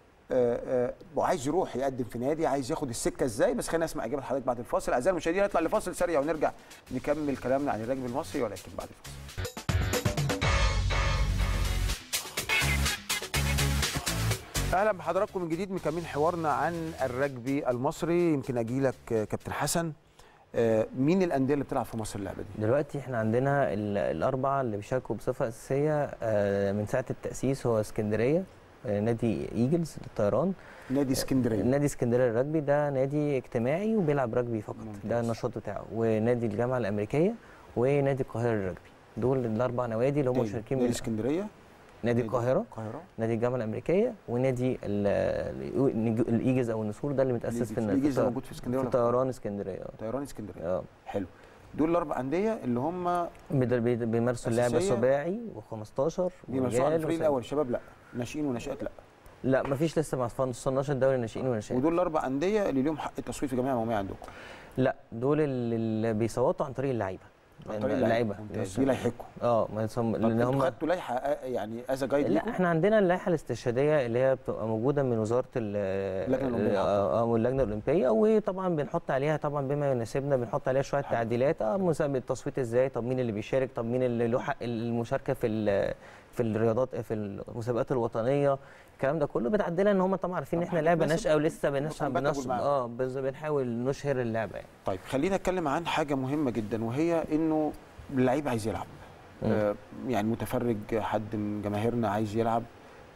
آه، آه، وعايز يروح يقدم في نادي عايز ياخد السكه ازاي بس خلينا نسمع اجابه حضرتك بعد الفاصل اعزائي المشاهدين نطلع لفاصل سريع ونرجع نكمل كلامنا عن الرجل المصري ولكن بعد الفاصل اهلا بحضراتكم من جديد مكملين حوارنا عن الرجبي المصري يمكن اجي لك آه، كابتن حسن آه، مين الانديه اللي بتلعب في مصر اللعبه دي دلوقتي احنا عندنا ال- الاربعه اللي بيشاركوا بصفه اساسيه آه، من ساعه التاسيس هو اسكندريه آه، نادي ايجلز للطيران نادي اسكندريه نادي اسكندريه للرجبي ده نادي اجتماعي وبيلعب رجبي فقط ممتاز. ده النشاط بتاعه ونادي الجامعه الامريكيه ونادي القاهره للرجبي دول الاربع نوادي اللي هم تاني، مشاركين نادي من اسكندريه نادي القاهره القاهره نادي الجامعه الامريكيه ونادي ال- ال- الايجز او النسور ده اللي متاسس في الايجز ده في موجود في اسكندريه في ولا في طيران اسكندريه اه طيران اسكندريه اه حلو دول الاربع انديه اللي هم بيد- بيد- بيمارسوا اللعبه أساسية؟ سباعي و15 بيمارسوها على الفريق الاول شباب لا ناشئين وناشئات لا لا مفيش لسه ما صناش الدوري الناشئين والناشئين ودول الاربع انديه اللي ليهم حق التصويت في جميع المواضيع عندكم لا دول اللي اللي بيصوتوا عن طريق اللعيبه عن طريق اللعيبه اللعيبه ممتاز دي لائحتكم اه ما يصم... طب لان انتوا هم خدتوا لائحه آه، يعني از جايد لا ليكم احنا عندنا اللائحه الاستشهاديه اللي هي بتبقى موجوده من وزاره ال- اللجنة الأولمبية. اه آه، واللجنه الاولمبيه وطبعا بنحط عليها طبعا بما يناسبنا بنحط عليها شويه تعديلات اه مسابقه التصويت ازاي طب مين اللي بيشارك طب مين اللي له حق المشاركه في ال- في الرياضات في المسابقات الوطنيه الكلام ده كله بتعدلها ان هم طبعا عارفين ان طب احنا حاجة لعبه تناسب ناشئه ولسه بنشرب compatible بنشرب معاهم. اه بس بنحاول نشهر اللعبه يعني طيب خلينا نتكلم عن حاجه مهمه جدا وهي انه اللعيب عايز يلعب آه يعني متفرج حد من جماهيرنا عايز يلعب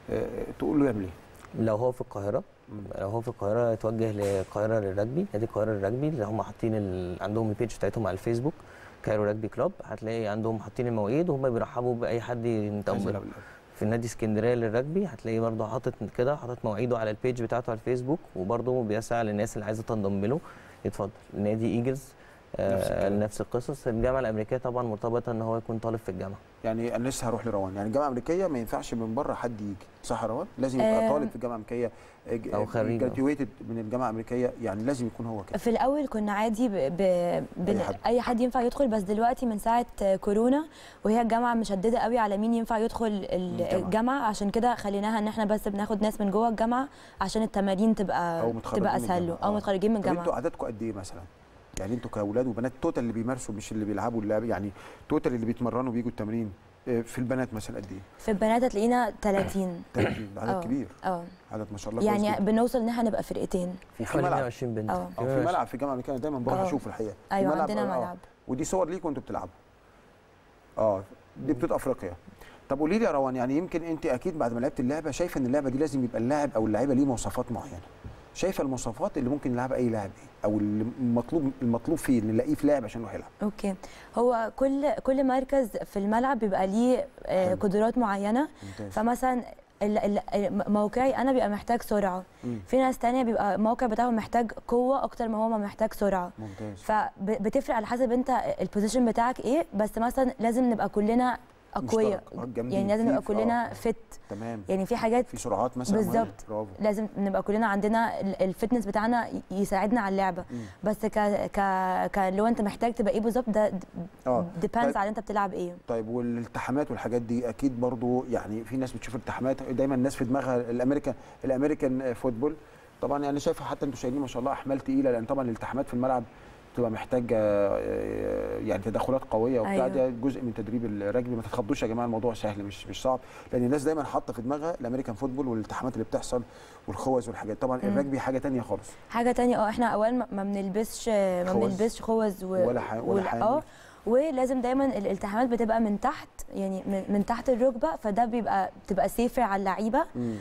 آه، تقول له يعمل ايه؟ لو هو في القاهره لو هو في القاهره يتوجه للقاهره للرجبي نادي القاهره للرجبي اللي هم حاطين ال... عندهم البيج بتاعتهم على الفيسبوك كايرو رجبي كلوب هتلاقي عندهم حاطين المواعيد وهم بيرحبوا باي حد ينتمي عايز يلعب الأول. في نادي اسكندريه للرجبي هتلاقيه برضه حاطط كده حاطط مواعيده على البيج بتاعته على الفيسبوك وبرضه بيسعى للناس اللي عايزه تنضم له يتفضل نادي ايجلز نفس آه الكلام. نفس القصص الجامعه الامريكيه طبعا مرتبطه ان هو يكون طالب في الجامعه يعني انا لسه هروح لروان يعني الجامعه الامريكيه ما ينفعش من بره حد يجي صح يا روان لازم يبقى آه. طالب في الجامعه الامريكيه أو خريج. جراتيويتد من الجامعه الامريكيه يعني لازم يكون هو كده في الاول كنا عادي ب... ب... بن... أي حد. اي حد ينفع يدخل بس دلوقتي من ساعه كورونا وهي الجامعه مشدده قوي على مين ينفع يدخل ال- الجامعة. الجامعه عشان كده خليناها ان احنا بس بناخد ناس من جوه الجامعه عشان التمارين تبقى أو متخرجين تبقى من اسهل الجامعة. له او آه. متخرجين من طب انتوا الجامعه عددكم قد ايه مثلا؟ يعني انتوا كاولاد وبنات توتال اللي بيمارسوا مش اللي بيلعبوا اللعب يعني توتال اللي بيتمرنوا بيجوا التمرين آه، في البنات مثلا قد ايه؟ في البنات هتلاقينا 30 30 ده آه. عدد كبير اه عدد ما شاء الله كويس يعني جدا. بنوصل ان احنا نبقى فرقتين وفي حوالي ملعب 120 بنت اه. او في ملعب في الجامعه الامريكيه دايما بروح آه. اشوف الحقيقه في ايوه ملعب- عندنا آه. ملعب ودي صور ليك وانتوا بتلعبوا اه دي بطوله افريقيا طب قولي لي يا روان يعني يمكن انت اكيد بعد ما لعبت اللعبه شايفه ان اللعبه دي لازم يبقى اللاعب او اللعيبه ليه مواصفات معينه شايفه المواصفات اللي ممكن يلعبها اي لاعب ايه او اللي المطلوب المطلوب فيه اللي نلاقيه في لاعب عشان يروح يلعب اوكي هو كل كل مركز في الملعب بيبقى ليه آه، حلو. قدرات معينه ممتاز فمثلا ال- ال- موقعي انا بيبقى محتاج سرعه مم. في ناس تانية بيبقى الموقع بتاعهم محتاج قوه اكتر ما هو ما محتاج سرعه ممتاز فبتفرق على حسب انت البوزيشن بتاعك ايه بس مثلا لازم نبقى كلنا اقوياء مشترك. آه، جامدين. يعني لازم في- نبقى في- كلنا آه. فت تمام يعني في حاجات في سرعات مثلا معينة؟ بالظبط. برافو لازم نبقى كلنا عندنا ال- الفتنس بتاعنا ي- يساعدنا على اللعبه مم. بس ك ك ك لو انت محتاج تبقى ايه بالظبط ده اه ديبيندز طيب. على انت بتلعب ايه طيب والالتحامات والحاجات دي اكيد برضو يعني في ناس بتشوف الالتحامات دايما الناس في دماغها الامريكان الامريكان فوتبول طبعا يعني شايفه حتى انتوا شايلين ما شاء الله احمال تقيله لان طبعا الالتحامات في الملعب بتبقى محتاجه آه، يعني تدخلات قويه وبتاع أيوة. ده جزء من تدريب الرجبي ما تتخضوش يا جماعه الموضوع سهل مش مش صعب لان الناس دايما حاطه في دماغها الامريكان فوتبول والالتحامات اللي بتحصل والخوذ والحاجات طبعا مم. الرجبي حاجه تانية خالص حاجه تانية اه احنا اولا ما- ما بنلبسش ما خوذ. بنلبسش خوذ و- ولا ح- ولا وال- حامل. اه ولازم دايما الالتحامات بتبقى من تحت يعني من, من تحت الركبه فده بيبقى بتبقى سيفر على اللعيبه مم.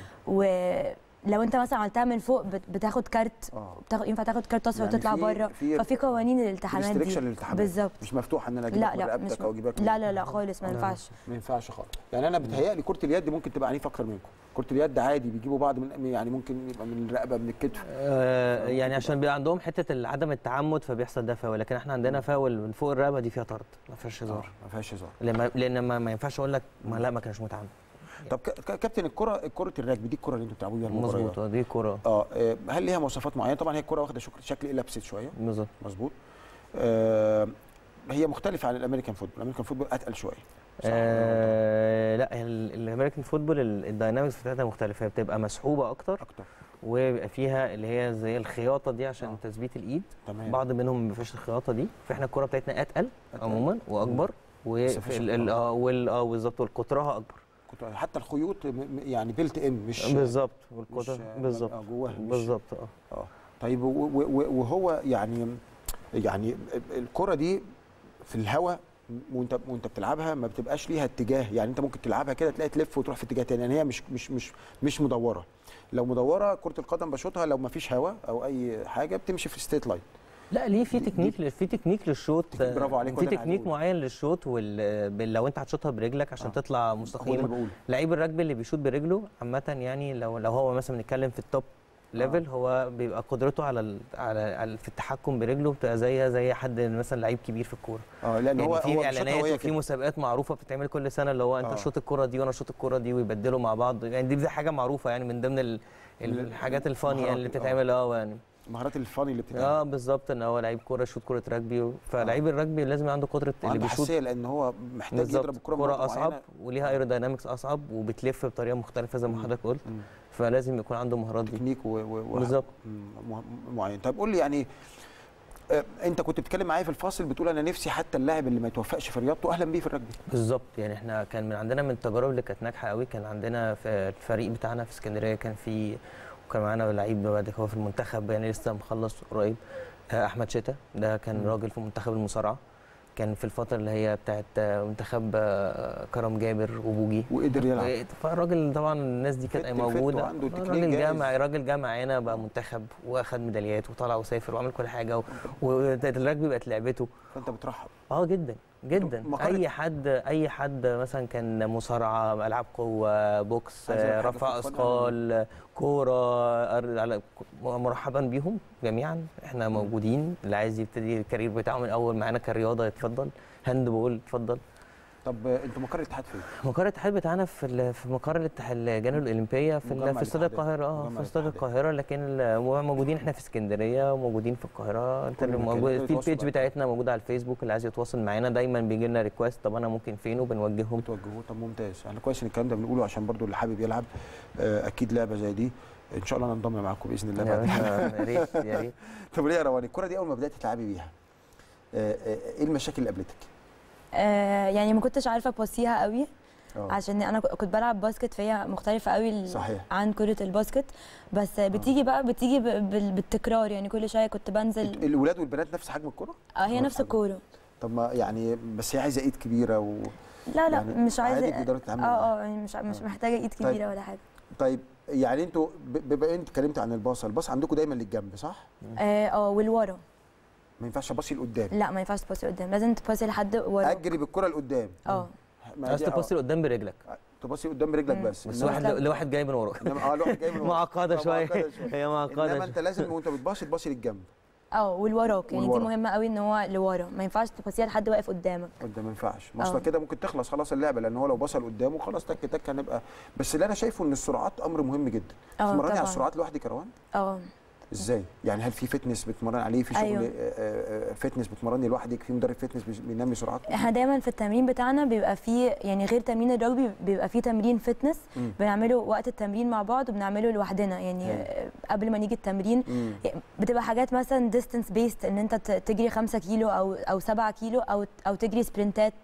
ولو انت مثلا عملتها من فوق بت- بتاخد كارت اه بتاخد ينفع تاخد كارت اصفر يعني وتطلع في- بره في ففي قوانين الالتحامات دي restriction للالتحامات. بالظبط مش مفتوح ان انا اجيبك لا من لا مش رقبتك او اجيبك من- لا لا لا خالص ما لا. ينفعش ما ينفعش خالص يعني انا بتهيألي كره اليد ممكن تبقى عنيفه اكتر منكم كره اليد عادي بيجيبوا بعض من يعني ممكن يبقى من الرقبه من الكتف آه يعني عشان بيبقى عندهم حته عدم التعمد فبيحصل ده فاول لكن احنا عندنا فاول من فوق الرقبه دي فيها طرد ما فيهاش هزار ما فيهاش هزار لما لان ما, ما ينفعش اقول لك ما لا ما كانش متعمد طب ك- ك- كابتن الكره كره الرجبي دي الكره اللي انتوا بتلعبوا بيها المباريات مظبوط دي كوره اه آه، هل ليها مواصفات معينه طبعا هي الكره واخده شكل شكل الابسط شويه بالظبط مظبوط آه هي مختلفه عن الامريكان فوتبول الامريكان فوتبول اتقل شويه صح ولا أنا غلطان؟ آه لا هي ال- الامريكان فوتبول ال- الداينامكس بتاعتها مختلفه هي بتبقى مسحوبه اكتر اكتر وبيبقى فيها اللي هي زي الخياطه دي عشان آه. تثبيت الايد تمام بعض منهم ما فيش الخياطه دي فاحنا الكوره بتاعتنا اتقل أتقل. عموما واكبر بس مفيش وفي ال- ال- اه وال- اه بالظبط وقطرها اكبر كنت حتى الخيوط م- م- يعني بيلت ان مش بالظبط مش والقطر آه، بالظبط آه، جواها مش- بالظبط اه اه طيب و- و- و- وهو يعني يعني الكره دي في الهواء وانت وانت بتلعبها ما بتبقاش ليها اتجاه يعني انت ممكن تلعبها كده تلاقي تلف وتروح في اتجاه تاني يعني هي مش مش مش مش مدوره لو مدوره كره القدم بشوطها لو ما فيش هواء او اي حاجه بتمشي في ستيت لاين لا ليه في دي- تكنيك ل- في تكنيك للشوط تكنيك، برافو عليك، في وده اللي تكنيك هنقوله. معين للشوط وال... بال- لو انت هتشوطها برجلك عشان آه. تطلع هو ده اللي مستقيمه بقوله لعيب الرجبي اللي بيشوط برجله عامه يعني لو لو هو مثلا بنتكلم في التوب ليفل هو بيبقى قدرته على ال... على على- في التحكم برجله بتبقى زي زي حد مثلا لعيب كبير في الكوره اه لان يعني هو في هو اعلانات بيشوطها وهي وفي كده. مسابقات معروفه بتتعمل كل سنه اللي هو انت آه. شوط الكره دي وانا شوط الكره دي ويبدلوا مع بعض يعني دي, دي حاجه معروفه يعني من ضمن ال... ال- الحاجات الفاني يعني اللي المهارات، آه. بتتعمل اه يعني مهارات الفاني اللي بتتعمل اه بالظبط ان هو لعيب كوره يشوط كوره رجبي فلعيب الرجبي لازم يبقى عنده قدره اللي عنده بيشوط حساسيه لان هو محتاج يضرب بالظبط الكره كوره بنقطة اصعب معينة. وليها ايروداينامكس اصعب وبتلف بطريقه مختلفه زي ما مم. حضرتك قلت مم. فلازم يكون عنده مهارات دي تكنيك و... و... و... بالظبط. مم، مه- معين طيب قول لي يعني آه، انت كنت بتتكلم معايا في الفاصل بتقول انا نفسي حتى اللاعب اللي ما يتوفقش في رياضته اهلا بيه في الرجبي بالظبط يعني احنا كان من عندنا من التجارب اللي كانت ناجحه قوي كان عندنا في الفريق بتاعنا في اسكندريه كان في وكان معانا لعيب بعد كده هو في المنتخب يعني لسه مخلص قريب آه، احمد شتا ده كان مم. راجل في منتخب المصارعه كان في الفتره اللي هي بتاعت آه، منتخب آه، كرم جابر وبوجي وقدر يلعب فالراجل طبعا الناس دي كانت فت- الفت موجوده وعنده تكنيك راجل جاهز. جامع راجل جامع هنا بقى منتخب واخد ميداليات وطلع وسافر وعمل كل حاجه و- والرجبي بقت لعبته فانت بترحب اه جدا جدا مقالة- اي حد اي حد مثلا كان مصارعه العاب قوه بوكس عايز أقول حاجة رفع في الفن اثقال كوره أر- على- مرحبا بيهم جميعا احنا موجودين اللي عايز يبتدي الكارير بتاعه من اول معانا كرياضه يتفضل هاند بول اتفضل طب آه، انتوا مقر الاتحاد فين؟ مقر الاتحاد بتاعنا في ال- في مقر الاتحاد اللجان الاولمبيه في ال- مجمع في استاد الاتحادية. القاهره اه مجمع في استاد الاتحادية. القاهره لكن ال- موجودين احنا في اسكندريه وموجودين في القاهره انت كل اللي المكان. موجود يقدر في يتواصل البيج معاك. بتاعتنا موجوده على الفيسبوك اللي عايز يتواصل معانا دايما بيجي لنا ريكوست طب انا ممكن فين وبنوجههم توجهوه طب ممتاز احنا كويس ان الكلام ده بنقوله عشان برضو اللي حابب يلعب آه، اكيد لعبه زي دي ان شاء الله ننضم معاكم باذن الله يا بعد باشا، يا ريت يا ريت طب ليه يا روان الكره دي اول ما بدات تلعبي بيها آه، آه، ايه المشاكل اللي قابلتك؟ آه يعني ما كنتش عارفه ابصيها قوي اه عشان انا كنت بلعب باسكت فهي مختلفه قوي ال- صحيح. عن كره الباسكت بس بتيجي بقى بتيجي ب- بال- بالتكرار يعني كل شويه كنت بنزل الولاد والبنات نفس حجم الكره؟ اه هي نفس حجم. الكوره طب ما يعني بس هي عايزه ايد كبيره و... لا لا يعني مش عايزه عادي تقدري تتعاملي معاها. اه اه يعني مش مش محتاجه ايد طيب. كبيره ولا حاجه طيب يعني انتوا ب- بما انت اتكلمت عن الباص الباص عندكم دايما للجنب صح؟ اه اه والورا ما ينفعش اباصي لقدام لا ما ينفعش تباصي قدام لازم تباصي لحد ورا اجري بالكره لقدام اه ما عايز دي- آه، تبص لقدام برجلك تباصي قدام برجلك مم. بس بس إنما- لواحد لواحد جاي من وراك انما اه الواحد جاي من ورا. معقده آه، شويه معقدة هي معقده انما انت شوية. لازم وانت بتباصي تباصي للجنب اه والوراك يعني دي والورا. مهمه قوي ان هو لورا ما ينفعش تبصيها لحد واقف قدامك قدام ما ينفعش آه. اصل كده ممكن تخلص خلاص اللعبه لان هو لو بصل قدامه خلاص تك تك هنبقى بس اللي انا شايفه ان السرعات امر مهم جدا اه تتمرني على طبعا السرعات لوحدك يا روان اه ازاي يعني هل في فتنس بتمرن عليه في شغل أيوه. آه، آه، فتنس بتمرني لوحدك في مدرب فتنس بيش- بينمي سرعات احنا دايما في التمرين بتاعنا بيبقى فيه يعني غير تمرين الرجبي بيبقى فيه تمرين فتنس مم. بنعمله وقت التمرين مع بعض وبنعمله لوحدنا يعني حلو. آه، قبل ما نيجي التمرين مم. بتبقى حاجات مثلا ديستنس بيست ان انت ت- تجري 5 كيلو او او 7 كيلو او او تجري سبرنتات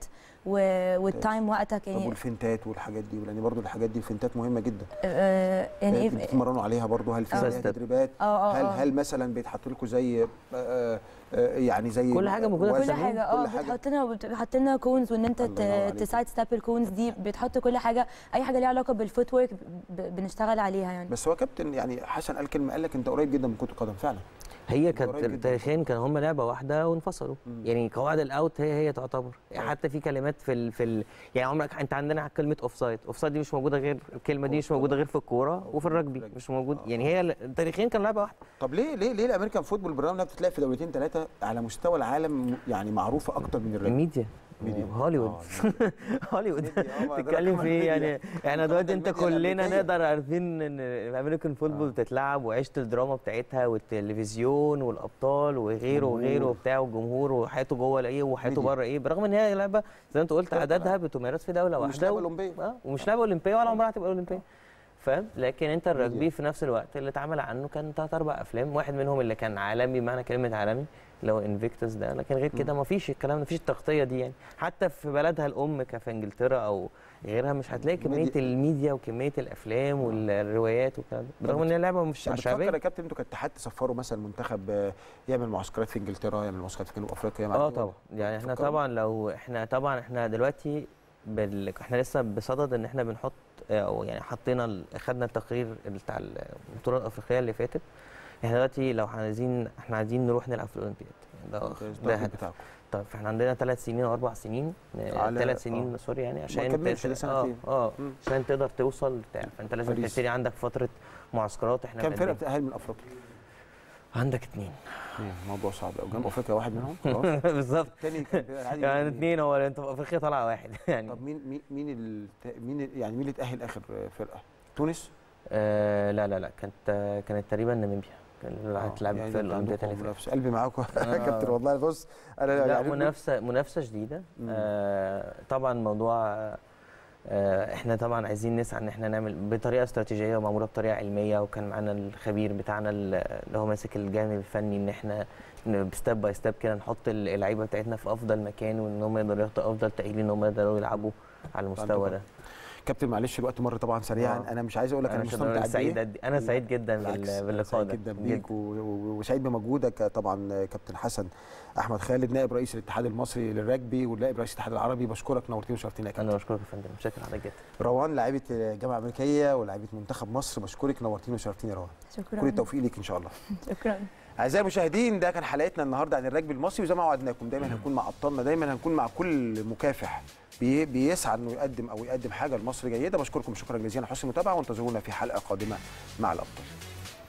و- والتايم وقتك طب يعني والفنتات والحاجات دي لان برضو الحاجات دي الفنتات مهمه جدا آه، يعني آه، ايه بتتمرنوا عليها برضو هل في آه. عليها تدريبات اه اه هل آه. هل مثلا بيتحط لكم زي آه، آه، آه، يعني زي كل حاجة موجودة في وزن؟ كل حاجه اه كل حاجه بتحط لنا بتحط لنا كونز وان انت الله ينور عليك. تسايد ستاب الكونز دي بتحط كل حاجه اي حاجه ليها علاقه بالفوت ورك بنشتغل عليها يعني بس هو كابتن يعني حسن قال كلمه قال لك انت قريب جدا من كره القدم فعلا هي قريب كانت جدا. تاريخيا كان هم لعبه واحده وانفصلوا مم. يعني قواعد الاوت هي هي تعتبر أيوة. حتى في كلمات في ال في ال يعني عمرك انت عندنا كلمه اوف سايد اوف سايد دي مش موجوده غير الكلمه دي مش موجوده غير في الكوره وفي الرجبي الرجبي. مش موجود آه. يعني هي ال- تاريخيا كان لعبه واحده طب ليه ليه ليه الامريكان فوتبول بالرغم انها بتتلعب في دولتين ثلاثه على مستوى العالم يعني معروفه اكتر من الرجبي الميديا ميديا. هوليوود آه، هوليوود ميديا، آه، ما ده تتكلم رقم في ايه الميديا. يعني احنا رقم دلوقتي انت الميديا كلنا الأمريكية. نقدر عارفين ان الامريكان فوتبول آه. بتتلعب وعشت الدراما بتاعتها والتلفزيون والابطال وغيره جمهور. وغيره وبتاع والجمهور وحياته جوه ايه وحياته ميديا. بره ايه برغم ان هي لعبه زي ما انت قلت فرق عددها بتمارس في دوله ومش واحده لعبة و- أولمبية. اه ومش لعبه اولمبيه ولا عمرها هتبقى اولمبيه فاهم لكن انت ميديا. الرجبي في نفس الوقت اللي اتعمل عنه كان ثلاث اربع افلام واحد منهم اللي كان عالمي بمعنى كلمه عالمي اللي هو انفيكتس ده لكن غير كده ما فيش الكلام ده ما فيش التغطيه دي يعني حتى في بلدها الام كفي انجلترا او غيرها مش هتلاقي كميه ميديا. الميديا وكميه الافلام والروايات والكلام ده برغم ان هي لعبه مش طب بتفكر شعبيه يا كابتن انتوا كاتحاد تسفروا مثلا منتخب آه، يعمل معسكرات في انجلترا يعمل معسكرات في جنوب افريقيا يعمل اه طبعا يعني احنا تفكروا؟ طبعا لو احنا طبعا احنا دلوقتي بال... احنا لسه بصدد ان احنا بنحط او يعني حطينا ال- خدنا التقرير بتاع البطوله الافريقيه اللي فاتت احنا دلوقتي لو عايزين احنا عايزين نروح نلعب في الاولمبياد ده ممتاز، ده ده هدف بتاعكم طيب فاحنا عندنا ثلاث سنين او اربع سنين على- ثلاث سنين آه. سوري يعني عشان كملش، تت- ده اه سنتين. اه مم. عشان تقدر توصل بتاع فانت لازم باريس. تبتدي عندك فتره معسكرات احنا كام فرقه بنقدم- بتأهل من افريقيا؟ عندك اثنين موضوع صعب قوي جنوب افريقيا واحد منهم خلاص بالظبط الثاني كان بيبقى عادي يعني مين؟ اثنين هو انت في افريقيا طلع واحد يعني طب مين مين مين الت- مين ال- يعني مين اللي اتأهل اخر فرقه؟ تونس؟ آه لا لا لا كانت كانت تقريبا ناميبيا كان اللي آه، هتلعب يعني في انتوا الاولمبياد عندكم اللي فاتت منافسة. قلبي معاكم يا آه. كابتن والله بص انا لا يعني منافسه منافسه شديده مم. آه طبعا موضوع آه احنا طبعا عايزين نسعى ان احنا نعمل بطريقه استراتيجيه ومعموله بطريقه علميه وكان معانا الخبير بتاعنا اللي هو ماسك الجانب الفني ان احنا ستيب باي ستيب كده نحط اللعيبه بتاعتنا في افضل مكان وان هم يقدروا ياخدوا افضل تاهيل ان هم يقدروا يلعبوا على المستوى ده كابتن معلش الوقت مر طبعا سريعا آه. انا مش عايز اقول لك انا مش مستمتع هنقول قد سعيد ايه قد- انا سعيد جدا بال- بالعكس، أنا باللقاء سعيد ده جدا بيك و- و- وسعيد بمجهودك طبعا كابتن حسن احمد خالد نائب رئيس الاتحاد المصري للرجبي ونائب رئيس الاتحاد العربي بشكرك نورتني وشرفتني يا كابتن انا بشكرك يا فندم شكرا حضرتك جدا روان لاعيبه الجامعه الامريكيه ولاعيبه منتخب مصر بشكرك نورتيني وشرفتيني يا روان شكرا كل التوفيق ليك ان شاء الله شكرا اعزائي المشاهدين ده كان حلقتنا النهارده عن الرجبي المصري وزي ما وعدناكم دايما هنكون مع ابطالنا دايما هنكون مع كل مكافح بي- بيسعى انه يقدم او يقدم حاجه لمصر جيده بشكركم شكرا جزيلا على حسن المتابعه وانتظرونا في حلقه قادمه مع الابطال